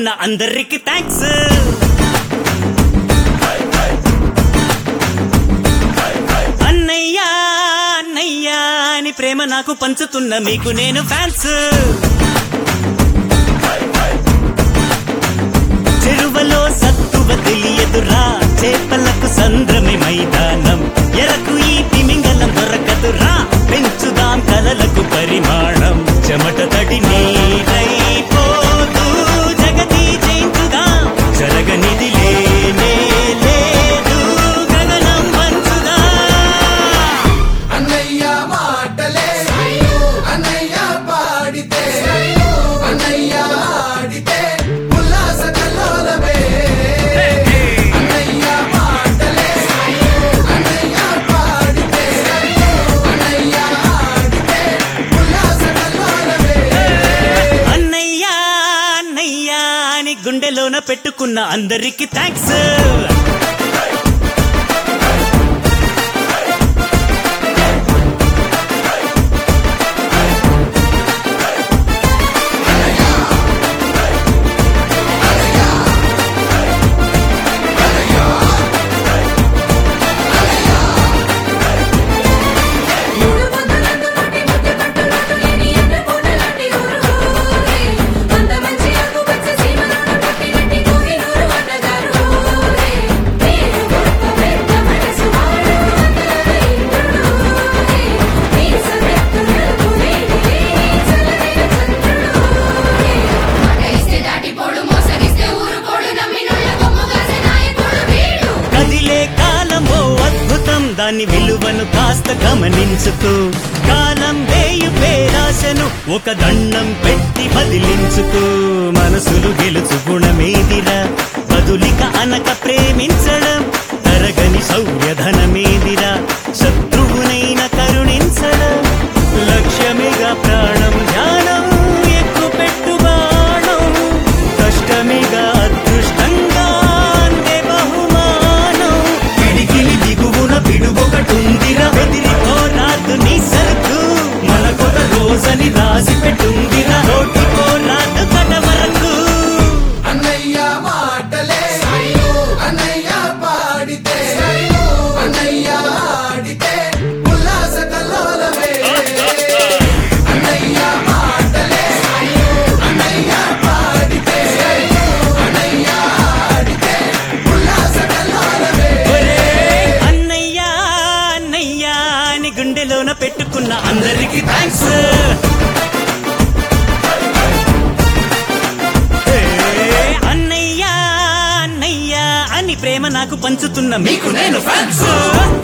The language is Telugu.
అందరికి థ్యాంక్స్ అన్నయ్యా అన్నయ్యా అని ప్రేమ నాకు పంచుతున్న మీకు నేను ఫ్యాన్స్ చెరువలో సత్తువ తెలియదురా చేపలకు సంద్రమే మైదానం ఎరకు ఈ తిమింగలం దొరకదురా పెంచుదాం కలలకు పరిమాణం చెమట తడి నీరైపోదు జగతి జయించుగా జరగనిది లేనే లేదు గగనం వంచుగా అన్నయ్య మాటలే అన్నయ్య పాడితే అన్నయ్య ఆడితే ఉల్లాస కల్లోలమే అన్నయ్య మాటలే అన్నయ్య పాడితే అన్నయ్య ఆడితే ఉల్లాస కల్లోలమే అన్నయ్యా అన్నయ్యా అని గుండెలోన పెట్టుకున్న అందరికి థ్యాంక్స్ మూడు వందలందు నోటి ముద్దు పట్టులట్టు లేని ఎండ పూటలాంటి ఊరు ఊరే. అంత మంచి ఆకుపచ్చ సీమలోన పుట్టినట్టి కోహినూరు అన్నగారు ఊరే. పేరు గొప్ప పెద్ద మనసు వాడు అందరూ ఇంద్రుడు ఊరే. మీసమెత్తులకు వేడి లేని చల్లనైన చంద్రుడు ఊరే. మాట ఇస్తే దాటిపోడు మోసగిస్తే ఊరుకోడు నమ్మినోళ్ళ కొమ్ము కాసే నాయకుడు వీడు కదిలే కాలమో అద్భుతం దాని విలువను కాస్త గమనించుతూ కాలం వేయు పేరాశను ఒక దండం పెట్టి బదిలించుతూ మనసులు గెలుచు గుణమేదిరా బదులిక అనక ప్రేమించడం తరగని సౌర్యధనమేదిరా శత్రువునైన కరుణించడం లక్ష్యమేగా ప్రాణం ధ్యానం ఎక్కువ పెట్టు బాణం కష్టమేగా అదృష్టంగా అందే బహుమానం పిడికిలి దిగువన పిడుగొకటుందిరా బెదిరితో రాదు నీ సరుకు మన కొత రోజని రాసి పెట్టుందిరా రోటికో రాదు కట వరకు అన్నయ్య మాటలే అన్నయ్య పాడితే అన్నయ్య ఆడితే ఉల్లాస కల్లోలమే అన్నయ్య మాటలే అన్నయ్య పాడితే అన్నయ్య ఆడితే ఉల్లాస కల్లోలమే ఒరే అన్నయ్యా అన్నయ్యా అని గుండెలోన పెట్టుకున్న అందరికి థ్యాంక్స్ అన్నయ్యా అన్నయ్యా అని ప్రేమ నాకు పంచుతున్న మీకు నేను ఫ్యాన్స్